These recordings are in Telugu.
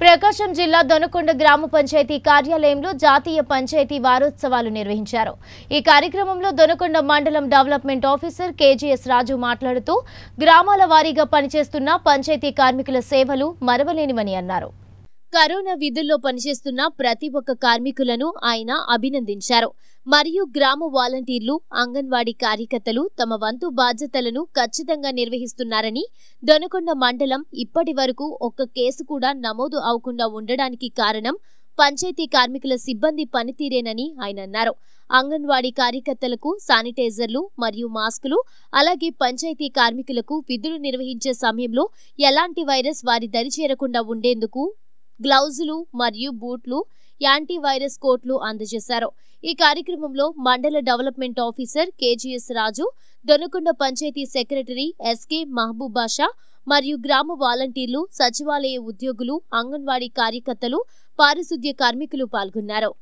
ప్రకాశం జిల్లా దొనకొండ గ్రామ పంచాయతీ కార్యాలయంలో జాతీయ పంచాయతీ వారోత్సవాలు నిర్వహించారు ఈ కార్యక్రమంలో దొనకొండ మండలం డెవలప్మెంట్ ఆఫీసర్ కేజీఎస్ రాజు మాట్లాడుతూ గ్రామాల వారీగా పనిచేస్తున్న పంచాయతీ కార్మికుల సేవలు మరవలేనివని అన్నారు కరోనా విధుల్లో పనిచేస్తున్న ప్రతి ఒక్క కార్మికులను ఆయన అభినందించారు మరియు గ్రామ వాలంటీర్లు అంగన్వాడీ కార్యకర్తలు తమ వంతు బాధ్యతలను ఖచ్చితంగా నిర్వహిస్తున్నారని దొనకొండ మండలం ఇప్పటి వరకు ఒక్క కేసు కూడా నమోదు అవకుండా ఉండడానికి కారణం పంచాయతీ కార్మికుల సిబ్బంది పనితీరేనని ఆయన అన్నారు అంగన్వాడీ కార్యకర్తలకు శానిటైజర్లు మరియు మాస్కులు అలాగే పంచాయతీ కార్మికులకు విధులు నిర్వహించే సమయంలో ఎలాంటి వైరస్ వారి దరి చేరకుండా ఉండేందుకు గ్లౌజులు మరియు బూట్లు యాంటీవైరస్ కోట్లు అందజేశారు ఈ కార్యక్రమంలో మండల development officer KGS Raju Donakonda panchayat secretary SK Mahaboob Basha మరియు గ్రామ వాలంటీర్లు సచివాలయ ఉద్యోగులు అంగన్వాడీ కార్యకర్తలు పారిశుద్ధ్య కార్మికులు పాల్గొన్నారు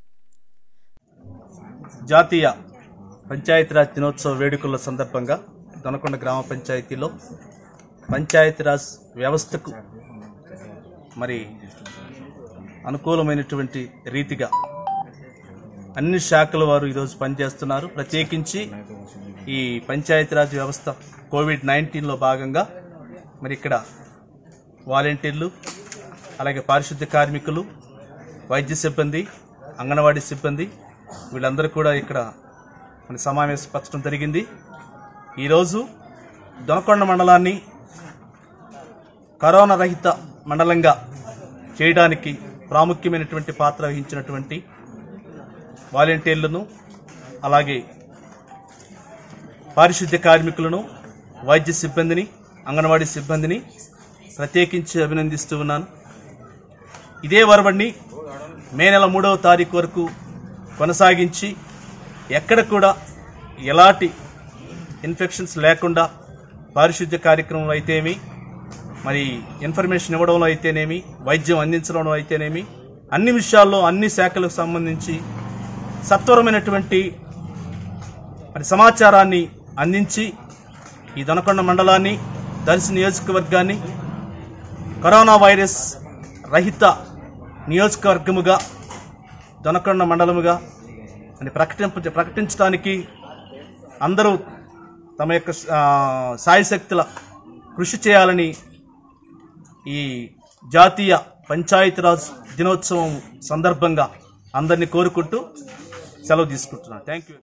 జాతీయ పంచాయతీరాజ్ దినోత్సవ వేడుకల సందర్భంగా దొనకొండ గ్రామ పంచాయతీలో పంచాయతీరాజ్ వ్యవస్థకు మరి అనుకూలమైనటువంటి రీతిగా అన్ని శాఖల వారు ఈరోజు పనిచేస్తున్నారు ప్రత్యేకించి ఈ పంచాయతీరాజ్ వ్యవస్థ కోవిడ్ నైన్టీన్లో భాగంగా మరి ఇక్కడ వాలంటీర్లు అలాగే పారిశుద్ధ్య కార్మికులు వైద్య సిబ్బంది అంగన్వాడీ సిబ్బంది వీళ్ళందరూ కూడా ఇక్కడ మన సమావేశపరచడం జరిగింది ఈరోజు దొనకొండ మండలాన్ని కరోనా రహిత మండలంగా చేయడానికి ప్రాముఖ్యమైనటువంటి పాత్ర వహించినటువంటి వాలంటీర్లను అలాగే పారిశుద్ధ్య కార్మికులను వైద్య సిబ్బందిని అంగన్వాడీ సిబ్బందిని ప్రత్యేకించి అభినందిస్తూ ఉన్నాను ఇదే వరవడిని మే నెల మూడవ తారీఖు వరకు కొనసాగించి ఎక్కడ కూడా ఎలాంటి ఇన్ఫెక్షన్స్ లేకుండా పారిశుద్ధ్య కార్యక్రమం అయితేమి మరి ఇన్ఫర్మేషన్ ఇవ్వడంలో అయితేనేమి వైద్యం అందించడంలో అయితేనేమి అన్ని విషయాల్లో అన్ని శాఖలకు సంబంధించి సత్వరమైనటువంటి మరి సమాచారాన్ని అందించి ఈ దొనకొండ మండలాన్ని దర్శి నియోజకవర్గాన్ని కరోనా వైరస్ రహిత నియోజకవర్గముగా దొనకొండ మండలముగా అని ప్రకటింప ప్రకటించడానికి అందరూ తమ యొక్క ఆ, సాయశక్తుల కృషి చేయాలని ఈ జాతీయ పంచాయతీరాజ్ దినోత్సవం సందర్భంగా అందరినీ కోరుకుంటూ సెలవు తీసుకుంటున్నాను థ్యాంక్ యూ